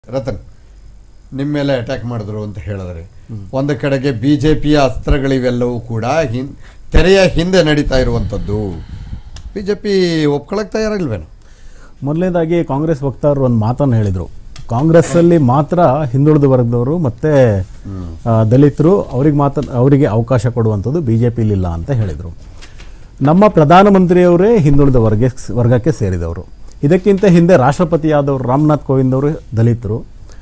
ರತನ್ ನಿಮ್ಮ ಮೇಲೆ ಅಟ್ಯಾಕ್ ಮಾಡಿದ್ರು ಅಂತ ಹೇಳಿದ್ರೆ ಒಂದು ಕಡೆಗೆ ಬಿ ಜೆ ಪಿಯ ಅಸ್ತ್ರಗಳಿವೆಲ್ಲವೂ ಕೂಡ ಹಿನ್ ತೆರೆಯ ಹಿಂದೆ ನಡೀತಾ ಇರುವಂಥದ್ದು ಬಿ ಜೆ ಪಿ ಒಪ್ಕೊಳಕ್ ತಯಾರಿಲ್ವೇನು ಮೊದಲನೇದಾಗಿ ಕಾಂಗ್ರೆಸ್ ವಕ್ತಾರರು ಒಂದು ಮಾತನ್ನು ಹೇಳಿದರು ಕಾಂಗ್ರೆಸ್ಸಲ್ಲಿ ಮಾತ್ರ ಹಿಂದುಳಿದ ವರ್ಗದವರು ಮತ್ತು ದಲಿತರು ಅವ್ರಿಗೆ ಮಾತ್ರ ಅವರಿಗೆ ಅವಕಾಶ ಕೊಡುವಂಥದ್ದು ಬಿ ಜೆ ಇಲ್ಲ ಅಂತ ಹೇಳಿದರು ನಮ್ಮ ಪ್ರಧಾನಮಂತ್ರಿಯವರೇ ಹಿಂದುಳಿದ ವರ್ಗ ವರ್ಗಕ್ಕೆ ಸೇರಿದವರು ಇದಕ್ಕಿಂತ ಹಿಂದೆ ರಾಷ್ಟ್ರಪತಿಯಾದವರು ರಾಮನಾಥ್ ಕೋವಿಂದ್ ಅವರು ದಲಿತರು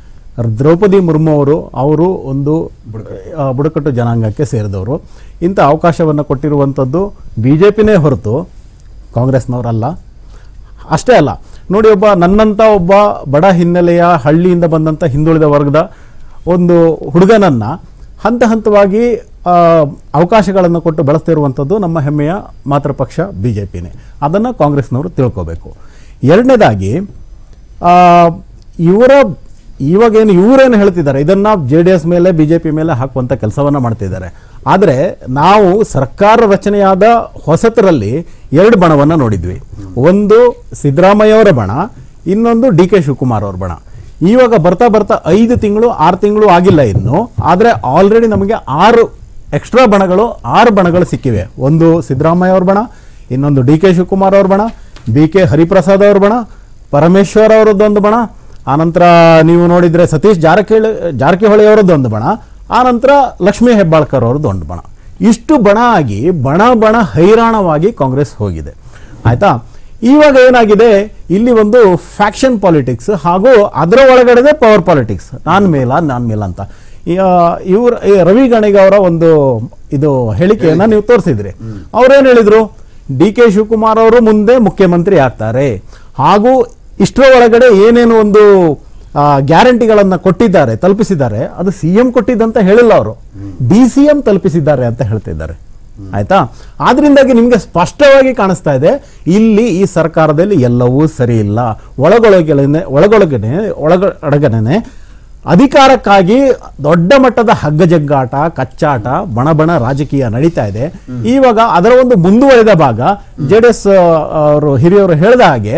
ದ್ರೌಪದಿ ಮುರ್ಮು ಅವರು ಅವರು ಒಂದು ಆ, ಬುಡಕಟ್ಟು ಜನಾಂಗಕ್ಕೆ ಸೇರಿದವರು ಇಂಥ ಅವಕಾಶವನ್ನು ಕೊಟ್ಟಿರುವಂಥದ್ದು ಬಿ ಜೆ ಪಿನೇ ಹೊರತು ಕಾಂಗ್ರೆಸ್ನವರಲ್ಲ ಅಷ್ಟೇ ಅಲ್ಲ ನೋಡಿ ಒಬ್ಬ ನನ್ನಂಥ ಒಬ್ಬ ಬಡ ಹಿನ್ನೆಲೆಯ ಹಳ್ಳಿಯಿಂದ ಬಂದಂಥ ಹಿಂದುಳಿದ ವರ್ಗದ ಒಂದು ಹುಡುಗನನ್ನ ಹಂತ ಹಂತವಾಗಿ ಆ, ಅವಕಾಶಗಳನ್ನು ಕೊಟ್ಟು ಬೆಳೆಸ್ತಿರುವಂಥದ್ದು ನಮ್ಮ ಹೆಮ್ಮೆಯ ಮಾತೃಪಕ್ಷ ಬಿ ಜೆ ಪಿನೇ ಅದನ್ನು ಕಾಂಗ್ರೆಸ್ನವರು ತಿಳ್ಕೋಬೇಕು ಎರಡನೇದಾಗಿ ಆ, ಇವರ ಇವಾಗೇನು ಇವರೇನು ಹೇಳ್ತಿದ್ದಾರೆ ಇದನ್ನ ಜೆ ಡಿ ಎಸ್ ಮೇಲೆ ಬಿ ಜೆ ಪಿ ಮೇಲೆ ಹಾಕುವಂಥ ಕೆಲಸವನ್ನು ಮಾಡ್ತಿದ್ದಾರೆ ಆದರೆ ನಾವು ಸರ್ಕಾರ ರಚನೆಯಾದ ಹೊಸತರಲ್ಲಿ ಎರಡು ಬಣವನ್ನು ನೋಡಿದ್ವಿ ಒಂದು ಸಿದ್ದರಾಮಯ್ಯವರ ಬಣ ಇನ್ನೊಂದು ಡಿ ಕೆ ಶಿವಕುಮಾರ್ ಅವ್ರ ಬಣ ಇವಾಗ ಬರ್ತಾ ಬರ್ತಾ ಐದು ತಿಂಗಳು ಆರು ತಿಂಗಳು ಆಗಿಲ್ಲ ಇನ್ನು ಆದರೆ ಆಲ್ರೆಡಿ ನಮಗೆ ಆರು ಎಕ್ಸ್ಟ್ರಾ ಬಣಗಳು ಆರು ಬಣಗಳು ಸಿಕ್ಕಿವೆ ಒಂದು ಸಿದ್ದರಾಮಯ್ಯ ಅವ್ರ ಬಣ ಇನ್ನೊಂದು ಡಿ ಕೆ ಶಿವಕುಮಾರ್ ಅವ್ರ ಬಣ ಬಿ ಕೆ ಹರಿಪ್ರಸಾದ್ ಅವ್ರ ಬಣ ಪರಮೇಶ್ವರ್ ಅವರದ್ದೊಂದು ಬಣ ಆನಂತರ ನೀವು ನೋಡಿದ್ರೆ ಸತೀಶ್ ಜಾರಕಿಹೊಳಿ ಜಾರಕಿಹೊಳಿ ಅವರದ್ದೊಂದು ಬಣ ಆನಂತರ ಲಕ್ಷ್ಮೀ ಹೆಬ್ಬಾಳ್ಕರ್ ಅವ್ರದ್ದು ಒಂದು ಬಣ ಇಷ್ಟು ಬಣ ಆಗಿ ಬಣ ಬಣ ಹೈರಾಣವಾಗಿ ಕಾಂಗ್ರೆಸ್ ಹೋಗಿದೆ ಆಯ್ತಾ ಇವಾಗ ಏನಾಗಿದೆ ಇಲ್ಲಿ ಒಂದು ಫ್ಯಾಕ್ಷನ್ ಪಾಲಿಟಿಕ್ಸ್ ಹಾಗೂ ಅದರ ಒಳಗಡೆ ಪವರ್ ಪಾಲಿಟಿಕ್ಸ್ ನಾನ್ ಮೇಲ ನಾನ್ ಮೇಲ ಅಂತ ಇವ್ರ ರವಿ ಗಣಿಗ ಅವರ ಒಂದು ಇದು ಹೇಳಿಕೆಯನ್ನ ನೀವು ತೋರಿಸಿದ್ರಿ ಅವ್ರೇನ್ ಹೇಳಿದ್ರು ಡಿ ಕೆ ಶಿವಕುಮಾರ್ ಅವರು ಮುಂದೆ ಮುಖ್ಯಮಂತ್ರಿ ಆಗ್ತಾರೆ ಹಾಗೂ ಇಷ್ಟರ ಒಳಗಡೆ ಏನೇನು ಒಂದು ಆ, ಗ್ಯಾರಂಟಿಗಳನ್ನ ಕೊಟ್ಟಿದ್ದಾರೆ ತಲುಪಿಸಿದ್ದಾರೆ ಅದು ಸಿ ಎಂ ಕೊಟ್ಟಿದ್ದಂತ ಹೇಳಿಲ್ಲ ಅವರು ಡಿ ಸಿ ಎಂ ತಲುಪಿಸಿದ್ದಾರೆ ಅಂತ ಹೇಳ್ತಿದ್ದಾರೆ ಆಯ್ತಾ ಆದ್ರಿಂದಾಗಿ ನಿಮ್ಗೆ ಸ್ಪಷ್ಟವಾಗಿ ಕಾಣಿಸ್ತಾ ಇದೆ ಇಲ್ಲಿ ಈ ಸರ್ಕಾರದಲ್ಲಿ ಎಲ್ಲವೂ ಸರಿ ಇಲ್ಲ ಒಳಗೊಳಗನೆ ಒಳಗೊಳಗನೆ ಒಳಗೊಳಗನೆ ಅಧಿಕಾರಕ್ಕಾಗಿ ದೊಡ್ಡ ಮಟ್ಟದ ಹಗ್ಗಜಗ್ಗಾಟ ಕಚ್ಚಾಟ ಬಣಬಣ ರಾಜಕೀಯ ನಡೀತಾ ಇದೆ ಇವಾಗ ಅದರ ಒಂದು ಮುಂದುವರೆದ ಭಾಗ ಜೆ ಡಿ ಎಸ್ ಅವರು ಹಿರಿಯವರು ಹೇಳಿದ ಹಾಗೆ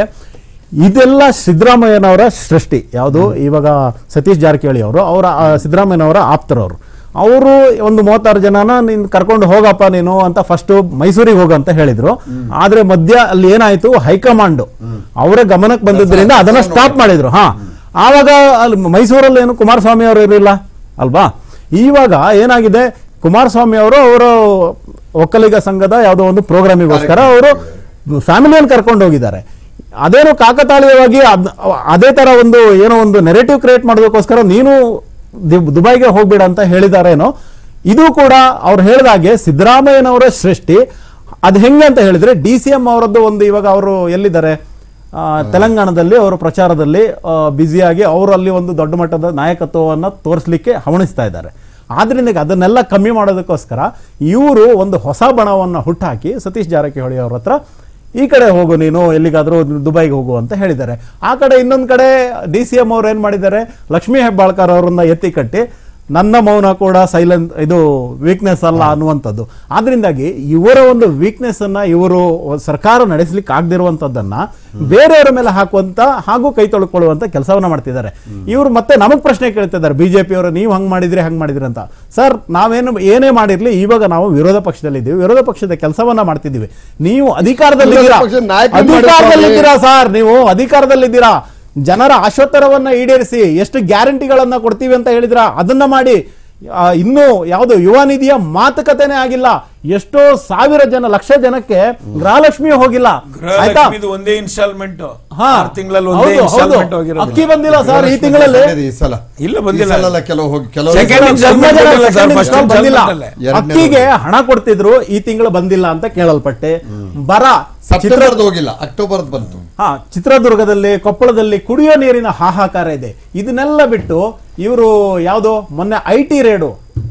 ಇದೆಲ್ಲ ಸಿದ್ದರಾಮಯ್ಯನವರ ಸೃಷ್ಟಿ ಯಾವುದು ಇವಾಗ ಸತೀಶ್ ಜಾರಕಿಹೊಳಿ ಅವರು ಅವರ ಆ, ಸಿದ್ದರಾಮಯ್ಯನವರ ಆಪ್ತರವರು ಅವರು ಒಂದು ಮೂವತ್ತಾರು ಜನನ ನೀನ್ ಕರ್ಕೊಂಡು ಹೋಗಪ್ಪ ನೀನು ಅಂತ ಫಸ್ಟ್ ಮೈಸೂರಿಗೆ ಹೋಗು ಅಂತ ಹೇಳಿದ್ರು ಆದ್ರೆ ಮಧ್ಯ ಅಲ್ಲಿ ಏನಾಯ್ತು ಹೈಕಮಾಂಡ್ ಅವರ ಗಮನಕ್ಕೆ ಬಂದಿದ್ದರಿಂದ ಅದನ್ನ ಸ್ಟಾಪ್ ಮಾಡಿದ್ರು ಹಾ ಆವಾಗ ಅಲ್ಲಿ ಮೈಸೂರಲ್ಲಿ ಏನು ಕುಮಾರಸ್ವಾಮಿ ಅವರು ಇರಲಿಲ್ಲ ಅಲ್ವಾ ಇವಾಗ ಏನಾಗಿದೆ ಕುಮಾರಸ್ವಾಮಿ ಅವರು ಅವರ ಒಕ್ಕಲಿಗ ಸಂಘದ ಯಾವುದೋ ಒಂದು ಪ್ರೋಗ್ರಾಮಿಗೋಸ್ಕರ ಅವರು ಫ್ಯಾಮಿಲಿಯನ್ನು ಕರ್ಕೊಂಡು ಹೋಗಿದ್ದಾರೆ ಅದೇನೋ ಕಾಕತಾಳೀಯವಾಗಿ ಅದ್- ಅದೇ ತರ ಒಂದು ಏನೋ ಒಂದು ನೆರೆಟಿವ್ ಕ್ರಿಯೇಟ್ ಮಾಡೋದಕ್ಕೋಸ್ಕರ ನೀನು ದಿ- ದುಬೈಗೆ ಹೋಗ್ಬೇಡ ಅಂತ ಹೇಳಿದಾರೇನೋ ಇದು ಕೂಡ ಅವ್ರು ಹೇಳಿದಾಗೆ ಸಿದ್ದರಾಮಯ್ಯನವರ ಸೃಷ್ಟಿ ಅದು ಹೆಂಗೆ ಅಂತ ಹೇಳಿದ್ರೆ ಡಿ ಸಿ ಎಂ ಅವರದ್ದು ಒಂದು ಇವಾಗ ಅವರು ಎಲ್ಲಿದ್ದಾರೆ ಆ, ತೆಲಂಗಾಣದಲ್ಲಿ ಅವರು ಪ್ರಚಾರದಲ್ಲಿ ಬ್ಯುಸಿಯಾಗಿ ಅವರು ಅಲ್ಲಿ ಒಂದು ದೊಡ್ಡ ಮಟ್ಟದ ನಾಯಕತ್ವವನ್ನು ತೋರಿಸಲಿಕ್ಕೆ ಹವಣಿಸ್ತಾ ಇದ್ದಾರೆ ಆದ್ರಿಂದ ಅದನ್ನೆಲ್ಲ ಕಮ್ಮಿ ಮಾಡೋದಕ್ಕೋಸ್ಕರ ಇವರು ಒಂದು ಹೊಸ ಬಣವನ್ನು ಹುಟ್ಟಾಕಿ ಸತೀಶ್ ಜಾರಕಿಹೊಳಿ ಅವ್ರ ಹತ್ರ ಈ ಕಡೆ ಹೋಗು ನೀನು ಎಲ್ಲಿಗಾದ್ರೂ ದುಬೈಗೆ ಹೋಗು ಅಂತ ಹೇಳಿದ್ದಾರೆ ಆ ಕಡೆ ಇನ್ನೊಂದು ಕಡೆ ಡಿ ಸಿ ಎಂ ಅವ್ರು ಏನು ಮಾಡಿದ್ದಾರೆ ಲಕ್ಷ್ಮೀ ಹೆಬ್ಬಾಳ್ಕರ್ ಅವರನ್ನ ಎತ್ತಿ ಕಟ್ಟಿ ನನ್ನ ಮೌನ ಕೂಡ ಸೈಲೆಂಟ್ ಇದು ವೀಕ್ನೆಸ್ ಅಲ್ಲ ಅನ್ನುವಂಥದ್ದು ಆದ್ರಿಂದಾಗಿ ಇವರ ಒಂದು ವೀಕ್ನೆಸ್ ಅನ್ನ ಇವರು ಸರ್ಕಾರ ನಡೆಸಲಿಕ್ಕೆ ಆಗದಿರುವಂತದ್ದನ್ನ ಬೇರೆಯವರ ಮೇಲೆ ಹಾಕುವಂತ ಹಾಗೂ ಕೈ ತೊಳ್ಕೊಳ್ಳುವಂತ ಕೆಲಸವನ್ನ ಮಾಡ್ತಿದ್ದಾರೆ ಇವರು ಮತ್ತೆ ನಮಗ್ ಪ್ರಶ್ನೆ ಕೇಳ್ತಿದ್ದಾರೆ ಬಿಜೆಪಿ ಅವರು ನೀವು ಹಂಗ್ ಮಾಡಿದ್ರಿ ಹಂಗ್ ಮಾಡಿದ್ರಿ ಅಂತ ಸರ್ ನಾವೇನು ಏನೇ ಮಾಡಿರ್ಲಿ ಇವಾಗ ನಾವು ವಿರೋಧ ಪಕ್ಷದಲ್ಲಿದ್ದೀವಿ ವಿರೋಧ ಪಕ್ಷದ ಕೆಲಸವನ್ನ ಮಾಡ್ತಿದ್ದೀವಿ ನೀವು ಅಧಿಕಾರದಲ್ಲಿದ್ದೀರಾ ವಿರೋಧ ಪಕ್ಷದ ನಾಯಕರು ಅಧಿಕಾರದಲ್ಲಿದ್ದೀರಾ ಸರ್ ನೀವು ಅಧಿಕಾರದಲ್ಲಿದ್ದೀರಾ ಜನರ ಆಶೋತ್ತರವನ್ನ ಈಡೇರಿಸಿ ಎಷ್ಟು ಗ್ಯಾರಂಟಿಗಳನ್ನ ಕೊಡ್ತೀವಿ ಅಂತ ಹೇಳಿದ್ರ ಅದನ್ನ ಮಾಡಿ ಆ, ಇನ್ನೂ ಯಾವುದು ಯುವ ನಿಧಿಯ ಮಾತುಕತೆನೇ ಆಗಿಲ್ಲ ಎಷ್ಟೋ ಸಾವಿರ ಜನ ಲಕ್ಷ ಜನಕ್ಕೆ ಗೃಹಲಕ್ಷ್ಮಿ ಹೋಗಿಲ್ಲ ಆಯ್ತಾ ಗೃಹಲಕ್ಷ್ಮಿದು ಒಂದೇ ಇನ್ಸ್ಟಾಲ್ಮೆಂಟ್ ಹಾ. ಆರು ತಿಂಗಳಲ್ಲಿ ಒಂದೇ ಹೌದು, ಹೌದು. ಇನ್ಸ್ಟಾಲ್ಮೆಂಟ್ ಹೋಗಿರೋದು ಅಕ್ಕಿ ಬಂದಿಲ್ಲ ಸರ್ ಈ ತಿಂಗಳಲ್ಲಿ ಈ ಸಲ ಇಲ್ಲ, ಬಂದಿಲ್ಲ. ಈ ಸಲ ಅಲ್ಲ, ಕೆಲವು ಹೋಗಿ ಕೆಲವು Second installment ತುಂಬಾ ಜನ ಬಂದಿಲ್ಲ ಸರ್, second first installment ಬಂದಿಲ್ಲ installment ಅಲ್ಲೇ. ಎರಡನೇ ಅಕ್ಕಿಗೆ ಹಣ ಕೊಡ್ತಿದ್ರು ಈ ತಿಂಗಳು ಬಂದಿಲ್ಲ ಅಂತ ಕೇಳಲ್ಪಟ್ಟೆ ಬರ ಚಿತ್ರ ಸೆಪ್ಟೆಂಬರ್ದು ಹೋಗಿಲ್ಲ ಅಕ್ಟೋಬರ್ ಬಂತು ಹಾ ಚಿತ್ರದುರ್ಗದಲ್ಲಿ ಕೊಪ್ಪಳದಲ್ಲಿ ಕುಡಿಯೋ ನೀರಿನ ಹಾಹಾಕಾರ ಇದೆ ಇದನ್ನೆಲ್ಲ ಬಿಟ್ಟು ಇವರು ಯಾವುದೋ ಮೊನ್ನೆ ಐ ಟಿ ರೇಡು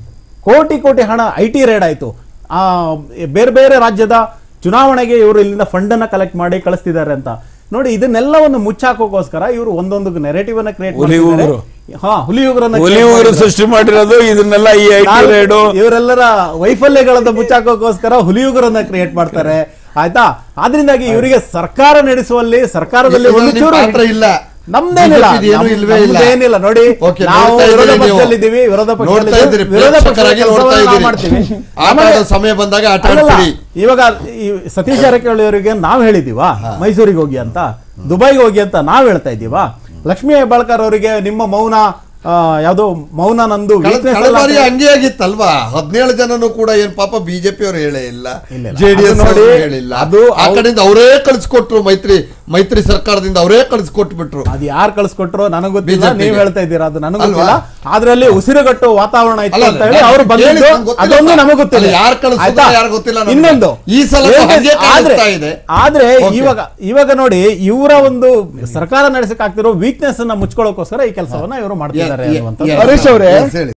ಕೋಟಿ ಕೋಟಿ ಹಣ ಐ ಟಿ ರೇಡ್ ಆಯ್ತು ಆ ಬೇರೆ ಬೇರೆ ರಾಜ್ಯದ ಚುನಾವಣೆಗೆ ಇವರು ಇಲ್ಲಿಂದ ಫಂಡ್ ಅನ್ನ ಕಲೆಕ್ಟ್ ಮಾಡಿ ಕಳಿಸ್ತಿದ್ದಾರೆ ಅಂತ ನೋಡಿ ಇದನ್ನೆಲ್ಲವನ್ನು ಮುಚ್ಚಾಕೋಗೋಸ್ಕರ ಇವರು ಒಂದೊಂದು ನೆರೆಟಿವ್ ಅನ್ನ ಕ್ರಿಯೇಟ್ ಹುಲಿಯುಗರು. ಹಾ ಹುಲಿಯುಗರನ್ನ create ಒಲಿಯವರು ಮಾಡಿದ್ದಾರೆ. ಸೃಷ್ಟಿ ಮಾಡಿರೋದು ಇದನ್ನೆಲ್ಲ ಈ ಐ ಟಿ ನಾಲ್ಕು- ರೇಡು ಇವರೆಲ್ಲರ ವೈಫಲ್ಯಗಳನ್ನ ಮುಚ್ಚಾಕೋಕ್ಕೋಸ್ಕರ ಹುಲಿಯುಗರನ್ನ ಕ್ರಿಯೇಟ್ ಮಾಡ್ತಾರೆ ಆಯ್ತಾ ಆದ್ರಿಂದಾಗಿ ಇವರಿಗೆ ಸರ್ಕಾರ ನಡೆಸುವಲ್ಲಿ ಸರ್ಕಾರದಲ್ಲಿ ಒಂದು ಇದರಲ್ಲಿ ಚೂರು ಪಾತ್ರ ಇಲ್ಲ ನಮ್ದೇನಿಲ್ಲ BJP ದು ಏನೂ ನಮ್- ಇಲ್ವೇ ಇಲ್ಲ. ನಮ್ದೇನಿಲ್ಲ ನೋಡಿ Okay, ನಾವು ನೋಡ್ತಾ ವಿರೋಧ ಇದ್ದೀರಿ ನೀವು. ಪಕ್ಷದಲ್ಲಿದ್ದೀವಿ ವಿರೋಧ ನೋಡ್ತಾ ಪಕ್ಷದಲ್ಲಿ ಇದ್ದೀರಿ, ವಿರೋಧ ಪಕ್ಷದ ಪ್ರೇಕ್ಷಕರಾಗಿ ನೋಡ್ತಾ ಕೆಲಸವನ್ನ ನಾವು ಇದ್ದೀರಿ. ಮಾಡ್ತೀವಿ ಆಟ ನಮಗೆ- ಆಡೋ ಸಮಯ ಬಂದಾಗ ಆಟ ಅಲ್ಲಲ್ಲ, ಆಡ್ತೀರಿ. ಇವಾಗ ಈ ಸತೀಶ್ ಜಾರಕಿಹೊಳಿ ಅವರಿಗೆ ನಾವ್ ಹೇಳಿದೀವಾ ಮೈಸೂರಿಗೆ ಹೋಗಿ ಅಂತ ದುಬೈಗೆ ಹೋಗಿ ಅಂತ ನಾವ್ ಹೇಳ್ತಾ ಇದ್ದೀವಾ ಲಕ್ಷ್ಮೀ ಹೆಬ್ಬಾಳ್ಕರ್ ಅವರಿಗೆ ನಿಮ್ಮ ಮೌನ ಆ, ಯಾವ್ದೋ ಮೌನ ನಂದು ಕಳೆದ weakness ಕಳೆದ ಅಲ್ಲ ಬಾರಿ ಅಂತ ಹಂಗೆ ಆಗಿತ್ತಲ್ವಾ ಹದಿನೇಳು ಜನನು ಕೂಡ ಏನ್ ಪಾಪ ಬಿಜೆಪಿ ಅವರು ಹೇಳೇ ಇಲ್ಲ ಇಲ್ಲ, ಇಲ್ಲ. ಜೆಡಿಎಸ್ ಅದು ನೋಡಿ, ಹೇಳಿಲ್ಲ ಅದು ಆ ಅವ್ರು- ಕಡೆಯಿಂದ ಅವರೇ ಕಳಿಸ್ಕೊಟ್ರು ಮೈತ್ರಿ ಮೈತ್ರಿ ಸರ್ಕಾರದಿಂದ ಅವರೇ ಕಳಿಸ್ಕೊಟ್ಬಿಟ್ರು ಅದು ಯಾರು ಕಳಿಸ್ಕೊಟ್ರೋ ನನಗ್ ಗೊತ್ತಿಲ್ಲ BJP ಗೆ. ನೀವ್ ಹೇಳ್ತಾ ಇದ್ದೀರಾ ಅದು ನನಗ್ ಅಲ್ವಾ? ಗೊತ್ತಿಲ್ಲ ಅದ್ರಲ್ಲಿ ಉಸಿರುಗಟ್ಟು ವಾತಾವರಣ ಇತ್ತು ಅಲ್ಲ, ಅಂತ ಹೇಳಿ ನಾನು ಅವ್ರು ಕೇಳಿ ಬಂದಿದ್ದು ನಂಗ್ ಗೊತ್ತಿಲ್ಲ. ಅದೊಂದು ನಮಗ್ ಗೊತ್ತಿಲ್ಲ ಅಲ್ಲ, ಯಾರ್ ಕಳ್ಸಿದ್ರು ಆಯ್ತಾ? ಯಾರ್ ಗೊತ್ತಿಲ್ಲ ನಮ್ಗೆ. ಇನ್ನೊಂದು ಈ ಸಲ ಹೇಳ್ದೆ- ಹಾಗೆ ಆದ್ರೆ ಕಾಣಿಸ್ತಾ ಇದೆ. ಆದ್ರೆ Okay. ಇವಾಗ ಇವಾಗ ನೋಡಿ ಇವರ ಒಂದು ಸರ್ಕಾರ ನಡೆಸಕ್ ಆಗ್ತಿರೋ ವೀಕ್ನೆಸ್ ಅನ್ನ ಮುಚ್ಕೊಳ್ಳೋಕೋಸ್ಕರ ಈ ಕೆಲಸವನ್ನ ಇವರು ಮಾಡ್ತಿದ್ದಾರೆ Yeah, yeah, ಅನ್ನುವಂಥದ್ದು yeah. ಹರೀಶ್ ಅವ್ರೆ, Yes, ಹೇಳಿ